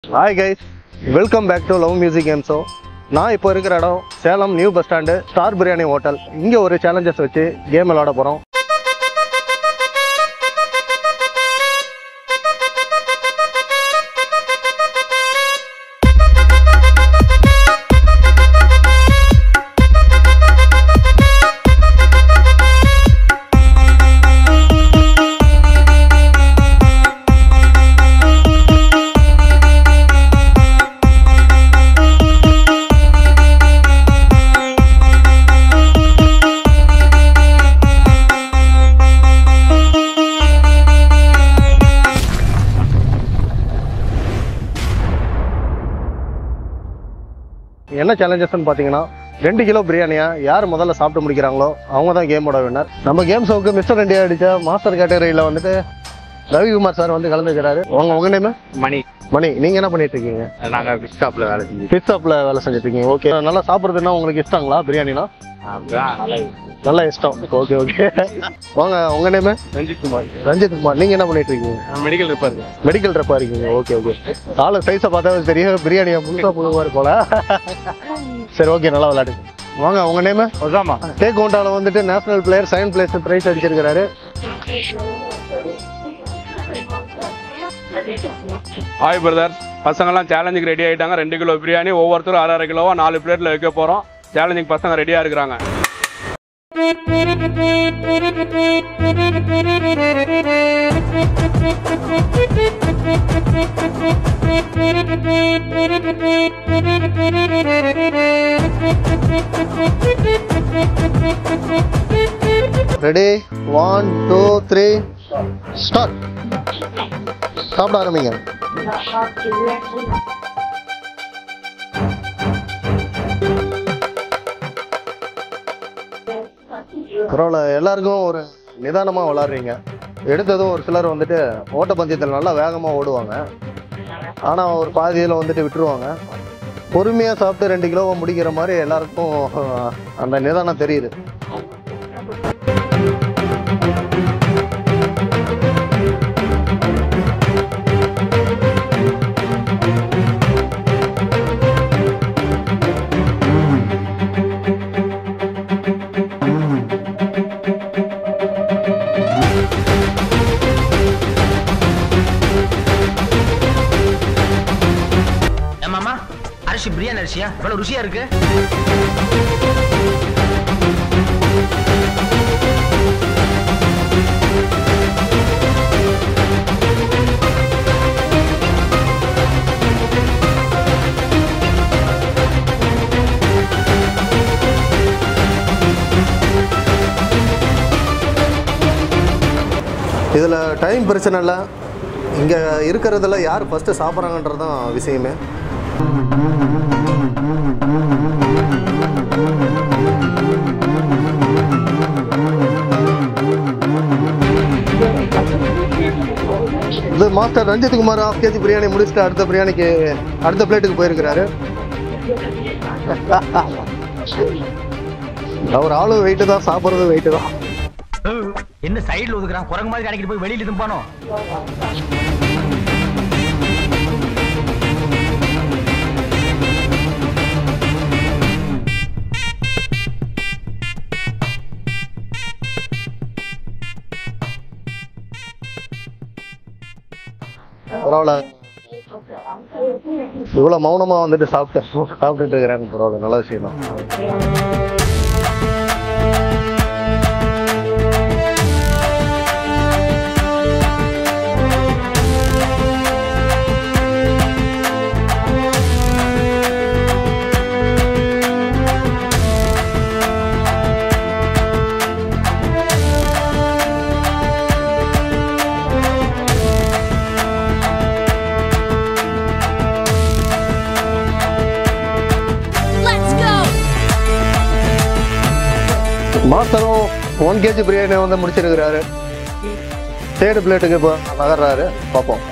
Hi guys welcome back to love music game show நான் இப்போ இருக்கிற இடம் Salem new bus stand star biryani hotel இங்கே ஒரு சேலஞ்சஸ் வச்சு கேம் விளாட போகிறோம் என்ன சேலஞ்சஸ்னு பார்த்தீங்கன்னா ரெண்டு கிலோ பிரியாணியை யார் முதல்ல சாப்பிட்டு முடிக்கிறாங்களோ அவங்க தான் கேமோட வின்னர் நம்ம கேம் ஷோவுக்கு மிஸ்டர் இந்தியா அடித்த மாஸ்டர் கேட்டகரியில் வந்துட்டு ரவிக்குமார் சார் வந்து கலந்துக்கிறாரு உங்க உங்க நேம் மணி மணி நீங்கள் என்ன பண்ணிட்டு இருக்கீங்க நாங்க பிக் ஷாப்ல வேலை செஞ்சு ஃபிஷ் ஷாப்பில் வேலை செஞ்சுட்டு இருக்கீங்க ஓகே நல்லா சாப்பிட்றதுன்னா உங்களுக்கு இஷ்டங்களா பிரியாணினா நல்லா இஷ்டம் ஓகே ஓகே வாங்க உங்க நேம் ரஞ்சித் குமார் ரஞ்சித் குமார் நீங்கள் என்ன பண்ணிட்டு இருக்கீங்க மெடிக்கல் ரிப்பேர் மெடிக்கல் ரெப்பா இருக்கீங்க ஓகே ஓகே ஆளு சைஸை பார்த்தா தெரியும் பிரியாணியா முழுசா புழுவா போல சரி ஓகே நல்லா விளையாடுங்க வாங்க உங்க நேம் ஒசாமா டேக் கவுண்டால வந்துட்டு national player second place prize அடிச்சிருக்காரு ஹாய் பிரதர் பசங்கெல்லாம் சேலஞ்சுக்கு ரெடி ஆகிட்டாங்க ரெண்டு கிலோ பிரியாணி ஒவ்வொருத்தரும் அரை அரை கிலோவா நாலு பிளேட்டில் வைக்க போகிறோம் சேலஞ்சுக்கு பசங்க ரெடியாக இருக்கிறாங்க ready one two three start சாப்பிட ஆரம்பிங்க பரவாயில்ல எல்லாருக்கும் ஒரு நிதானமாக விளாட்றீங்க எடுத்ததும் ஒரு சிலர் வந்துட்டு ஓட்டப்பந்தயத்தில் நல்லா வேகமாக ஓடுவாங்க ஆனால் ஒரு பாதியில் வந்துட்டு விட்டுருவாங்க பொறுமையாக சாப்பிட்டு ரெண்டு கிலோவை முடிக்கிற மாதிரி எல்லாருக்கும் அஹ், அந்த நிதானம் தெரியுது ஏமாமா அரிசி பிரியாணி அரிசியா இவ்வளவு ருசியா இருக்கு இதில் டைம் பிரச்சனை இல்லை இங்கே இருக்கிறதுல யார் ஃபஸ்ட்டு சாப்பிட்றாங்கன்றது தான் விஷயமே இது master Ranjith Kumar half KG biryani முடிச்சுட்டு அடுத்த பிரியாணிக்கு அடுத்த பிளேட்டுக்கு போயிருக்கிறாரு அவர் ஆளு வெயிட்டு தான் சாப்பிட்றது வெயிட்டு தான் என்ன சைடுல ஒதுக்குறான் குரங்கு மாதிரி அடிக்கிட்டு போய் வெளியில தும்பானோ பரவாயில்ல இவ்வளோ மௌனமாக வந்துட்டு சாப்பிட்டு சாப்பிட்டுட்டு இருக்கிறாங்க பரவாயில்ல நல்ல விஷயம் தான் Let's go! மாஸ்டரும் ஒன் கேஜி பிரியாணி வந்து முடிச்சிருக்கிறாரு தேர்டு பிளேட்டுக்கு இப்போ நகர்றாரு பார்ப்போம்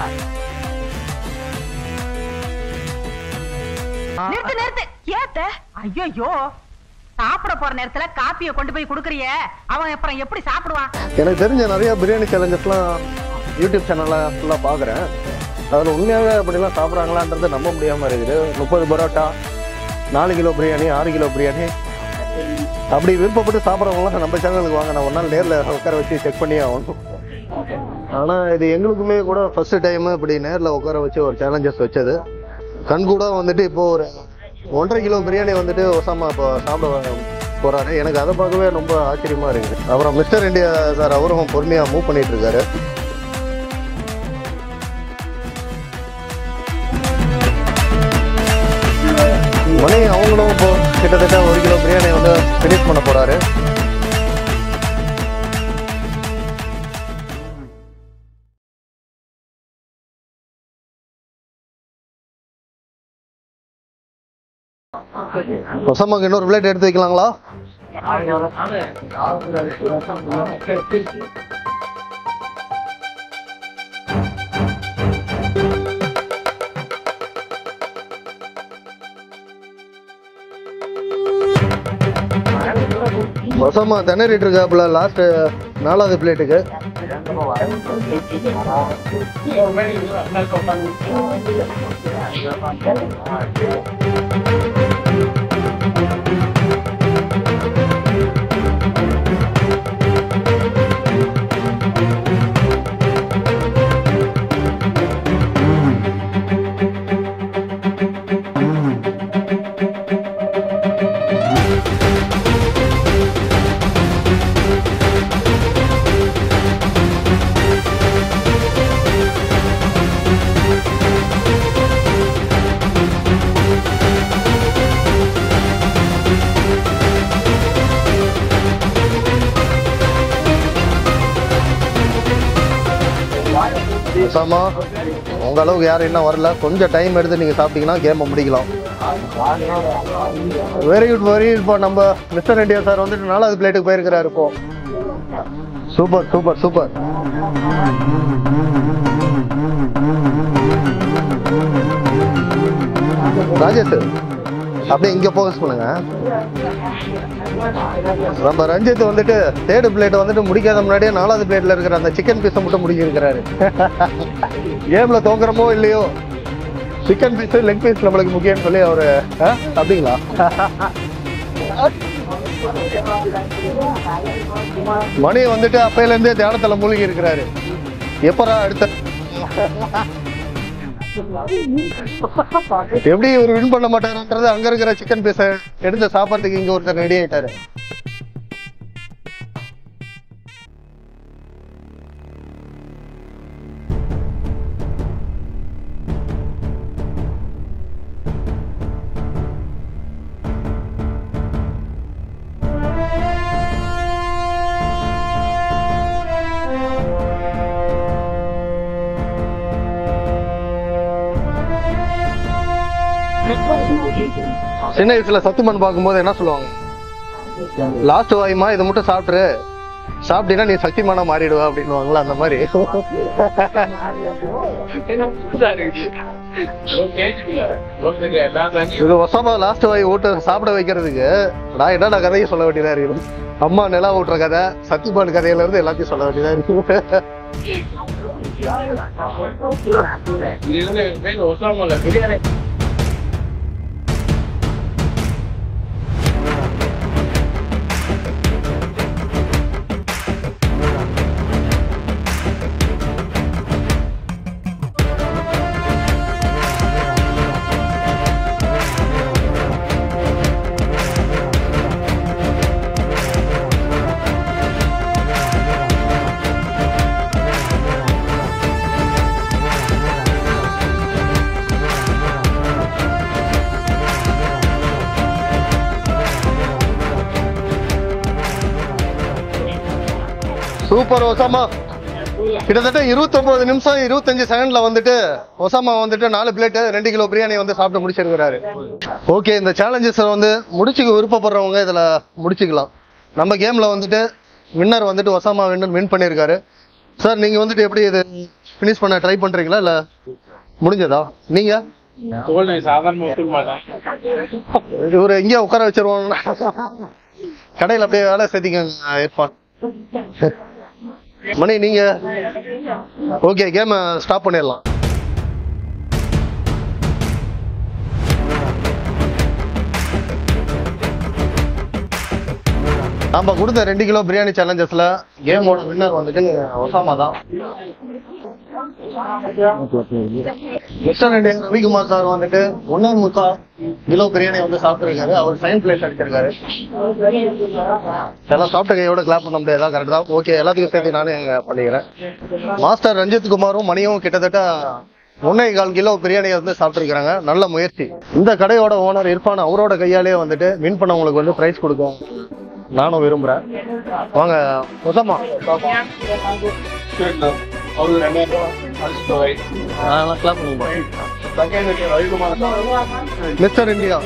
நிறுத்து நிறுத்து ஏத்த ஐயோ சாப்பிட போற நேரத்துல காப்பிய கொண்டு போய் குடுக்கறியே அவன் அப்புறம் எப்படி சாப்பிடுவான் எனக்கு தெரிஞ்ச நிறைய பிரியாணி சேலஞ்சஸ்லாம் யூடியூப் சேனலில் ஃபுல்லாக பார்க்குறேன் அதில் உண்மையாகவே அப்படிலாம் சாப்பிட்றாங்களான்றது நம்ப முடியாமல் இருக்குது முப்பது பரோட்டா நாலு கிலோ பிரியாணி ஆறு கிலோ பிரியாணி அப்படி விருப்பப்பட்டு சாப்பிட்றவங்களாம் நம்ம சேனலுக்கு வாங்க நான் ஒரு நாள் நேரில் உட்கார வச்சு செக் பண்ணி ஆகணும் ஆனால் இது எங்களுக்குமே கூட ஃபர்ஸ்ட் டைம் இப்படி நேரில் உட்கார வச்சு ஒரு சேலஞ்சஸ் வச்சது கண் கூட வந்துட்டு இப்போ ஒரு ஒன்றரை கிலோ பிரியாணி வந்துட்டு ஒசாமா இப்போ சாப்பிட போறாரு எனக்கு அதை பார்க்கவே ரொம்ப ஆச்சரியமா இருக்குது அப்புறம் மிஸ்டர் இந்தியா சார் அவரும் பொறுமையாக மூவ் பண்ணிட்டு இருக்காரு மணி அவங்களும் இப்போ கிட்டத்தட்ட ஒரு கிலோ பிரியாணி வந்து ஃபினிஷ் பண்ண போறாரு ஒசமாக்கு இன்னொரு பிளேட் எடுத்து வைக்கலாங்களா ஒசமா திணறிட்டு இருக்காப்புல லாஸ்ட் நாலாவது பிளேட்டுக்கு ஒசாமா உங்க அளவுக்கு யாரும் இன்னும் வரல கொஞ்சம் டைம் எடுத்து நீங்க சாப்பிட்டீங்கன்னா கேமை முடிக்கலாம் வெரி குட் வெரி இப்போ நம்ம மிஸ்டர் இந்தியா சார் வந்துட்டு நாலாவது பிளேட்டுக்கு போயிருக்கிறாரு இப்போ சூப்பர் சூப்பர் சூப்பர் ராஜேஷ் அப்படியே இங்க ஃபோக்கஸ் பண்ணுங்க நம்ம ரஞ்சித் வந்துட்டு தேர்டு பிளேட் வந்துட்டு முடிக்காத முன்னாடியே நாலாவது பிளேட்ல இருக்கிற அந்த சிக்கன் பீஸை மட்டும் முடிக்கிருக்கிறாரு கேம்ல தோக்குறமோ இல்லையோ சிக்கன் பீஸ் லெக் பீஸ் நம்மளுக்கு முக்கியம்னு சொல்லி அவரு ஆ? அப்படிங்களா மணி வந்துட்டு அப்பையில இருந்தே தியானத்துல மூழ்கி இருக்கிறாரு எப்பரா அடுத்த எப்படி இவர் வின் பண்ண மாட்டாருன்றது அங்க இருக்கிற சிக்கன் பீஸ எடுத்து சாப்பிட்றதுக்கு இங்க ஒருத்தர் ரெடி ஆயிட்டாரு சின்ன வயசுல சத்துமன் பார்க்கும்போது என்ன சொல்லுவாங்க லாஸ்ட் வாயுமா இதை மட்டும் சாப்பிட்டுரு சாப்பிட்டீங்கன்னா நீ சக்திமானா மாறிடுவ அப்படின்னுவாங்களா அந்த மாதிரி இது ஒசாமா லாஸ்ட் வாய் ஊட்ட சாப்பிட வைக்கிறதுக்கு நான் என்னடா கதையை சொல்ல வேண்டியதா இருக்கு அம்மா நிலா ஊட்டுற கதை சத்தியபான் கதையில இருந்து எல்லாத்தையும் சொல்ல வேண்டியதா இருக்கு சூப்பர் ஒசாமா கிட்டத்தட்ட 29 நிமிஷம் இருபத்தஞ்சு செகண்ட்ல வந்துட்டு ஒசாமா வந்துட்டு நாலு பிளேட் ரெண்டு கிலோ பிரியாணி வந்து சாப்பிட்டு முடிச்சிருக்கிறாரு ஓகே இந்த சேலஞ்சஸ் வந்து முடிச்சுக்க விருப்பப்படுறவங்க இதுல முடிச்சுக்கலாம் நம்ம கேம்ல வந்துட்டு வின்னர் வந்துட்டு ஒசாமா வின்னர் வின் பண்ணியிருக்காரு சார் நீங்க வந்துட்டு எப்படி இது ஃபினிஷ் பண்ண ட்ரை பண்றீங்களா இல்ல முடிஞ்சதா நீங்க இவரு எங்கேயோ உட்கார வச்சிருவோம் கடையில் அப்படியே வேலை சேர்த்திக்கங்க இர்ஃபான் மணி நீங்க ஓகே கேம் ஸ்டாப் பண்ணிடலாம் நம்ம கொடுத்த ரெண்டு கிலோ பிரியாணி சேலஞ்சஸ்ல கேமோட வின்னர் வந்துட்டு ஒசாமா தான் மிஸ்டர் இண்டியன் ரவிக்குமார் சார் வந்துட்டு ஒன்னே முக்கா கிலோ பிரியாணி வந்து சாப்பிட்டுருக்காரு அவர் செகண்ட் பிளேஸ் அடிச்சிருக்காரு எல்லாம் சாப்பிட்ட கையோட கிளாப் பண்ண முடியாதா கரெக்ட் தான் ஓகே எல்லாத்துக்கும் சேர்த்து நானே பண்ணிக்கிறேன் மாஸ்டர் ரஞ்சித் குமாரும் மணியும் கிட்டத்தட்ட ஒன்னே கால் கிலோ பிரியாணியை வந்து சாப்பிட்டுருக்காங்க நல்ல முயற்சி இந்த கடையோட ஓனர் இர்ஃபான் அவரோட கையாலேயே வந்துட்டு வின் பண்ணவங்களுக்கு வந்து பிரைஸ் கொடுக்கும் நானும் விரும்புறேன் வாங்க Osama clap mister India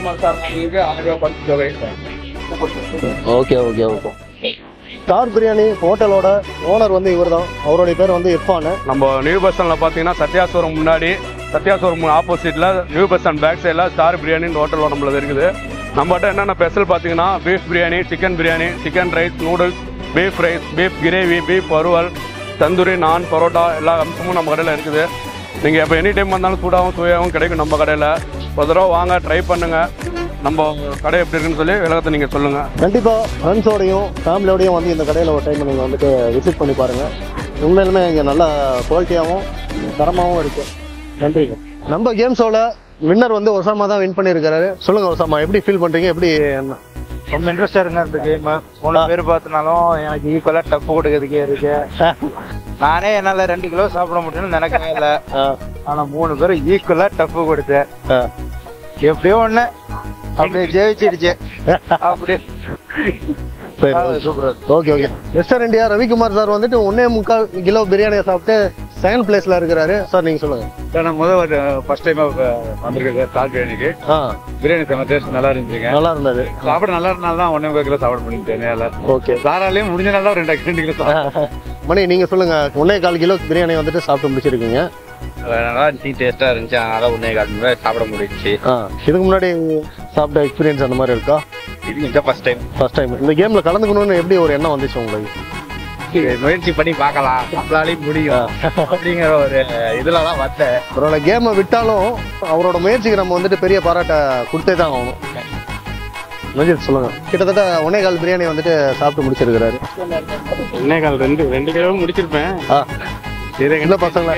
okay okay okay star biryani ஹோட்டலோட ஓனர் வந்து இவர்தான் அவருடைய பேர் வந்து இர்ஃபான் நம்ம நியூ பஸ் ஸ்டாண்டில் பார்த்தீங்கன்னா சத்யாசுரம் முன்னாடி சத்யாசுரம் ஆப்போசிட்டில் நியூ பஸ் ஸ்டாண்ட் பேக் சைடில் ஸ்டார் பிரியாணின்னு ஹோட்டல் நம்மளது இருக்குது நம்மகிட்ட என்னென்ன ஸ்பெஷல் பார்த்தீங்கன்னா beef biryani chicken biryani chicken rice noodles beef rice beef gravy beef வறுவல் தந்தூரி நான் பரோட்டா எல்லா அம்சமும் நம்ம கடையில் இருக்குது நீங்கள் எப்போ எனி டைம் வந்தாலும் சூடாகவும் சுவையாகவும் கிடைக்கும் நம்ம கடையில் ஒரு தடவை வாங்க ட்ரை பண்ணுங்கள் நம்ம கடை எப்படி இருக்குன்னு சொல்லி விளக்கத்தை நீங்கள் சொல்லுங்கள் கண்டிப்பா ஃப்ரெண்ட்ஸோடையும் ஃபேமிலியோடையும் வந்து இந்த கடையில் ஒரு டைம் நீங்கள் வந்துட்டு விசிட் பண்ணி பாருங்க உண்மையிலுமே இங்கே நல்ல குவாலிட்டியாகவும் தரமாகவும் இருக்கு நன்றி நம்ம கேம்ஸோட வின்னர் வந்து ஒசாமா தான் வின் பண்ணியிருக்காரு சொல்லுங்க ஒசாமா எப்படி ஃபீல் பண்றீங்க எப்படி என்ன ரொம்ப இன்ட்ரெஸ்டா இருங்க இந்த கேம் மூணு பேர் பார்த்தனாலும் எனக்கு ஈக்குவலா டஃப் கொடுக்கறதுக்கே இருக்கு நானே என்னால ரெண்டு கிலோ சாப்பிட முடியும்னு நினைக்கவே இல்ல ஆனா மூணு பேரும் ஈக்குவலா டஃப் கொடுத்தேன் எப்படியோ ஒண்ணு அப்படியே ஜெயிச்சிடுச்சு அப்படியே super okay okay mister India Ravikumar sir வந்துட்டு ஒன்னே முக்கால் கிலோ பிரியாணியை சாப்பிட்டு செகண்ட் பிளேஸ்ல இருக்கிறாரு சார் நீங்க சொல்லுங்க நான் முதல் ஃபர்ஸ்ட் டைம் வந்திருக்கேன் ஸ்டார் பிரியாணிக்கு ஆ பிரியாணி செம்ம டேஸ்ட் நல்லா இருந்துச்சுங்க நல்லா இருந்தது சாப்பிட நல்லா இருந்தாலும் தான் ஒன்னே முக்கால் கிலோ சாப்பிட முடியும் ஓகே சாராலையும் முடிஞ்ச நாள் ரெண்டு ரெண்டு கிலோ மணி நீங்க சொல்லுங்க ஒன்னே கால் கிலோ பிரியாணி வந்துட்டு சாப்பிட்டு முடிச்சிருக்கீங்க நல்லா இருந்துச்சு டேஸ்டா இருந்துச்சு அதனால ஒன்னே கால் கிலோ சாப்பிட முடிஞ்சுச்சு ஆ இதுக்கு முன்னாடி சாப்பிட்ட எக்ஸ்பீரியன்ஸ் அந்த மாதிரி இருக்கா இது இந்த ஃபர்ஸ்ட் டைம் ஃபர்ஸ்ட் டைம் இந்த கேம்ல கலந்துக்கணும்னு எப்படி ஒரு எண்ணம் வந்துச்சு உங்களுக்கு முயற்சி பண்ணி பார்க்கலாம் நம்மளாலையும் முடியும் அப்படிங்கிற ஒரு இதுல தான் வந்தேன் அவரோட கேமை விட்டாலும் அவரோட முயற்சிக்கு நம்ம வந்துட்டு பெரிய பாராட்ட கொடுத்தே தான் ஆகணும் நஜித் சொல்லுங்க கிட்டத்தட்ட ஒன்னே கால் பிரியாணி வந்துட்டு சாப்பிட்டு முடிச்சிருக்கிறாரு ஒன்னே கால் ரெண்டு ரெண்டு கிலோ முடிச்சிருப்பேன் ஆ என்ன பசங்களா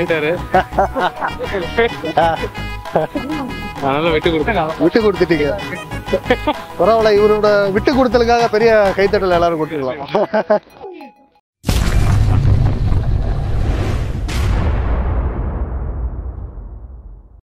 ஆ, அதனால வெட்டு கொடுத்தேன் விட்டு கொடுத்துட்டீங்க பரவாயில்ல இவரோட விட்டு கொடுத்தலுக்காக பெரிய கைத்தட்டல் எல்லாரும் கொடுத்துக்கலாம்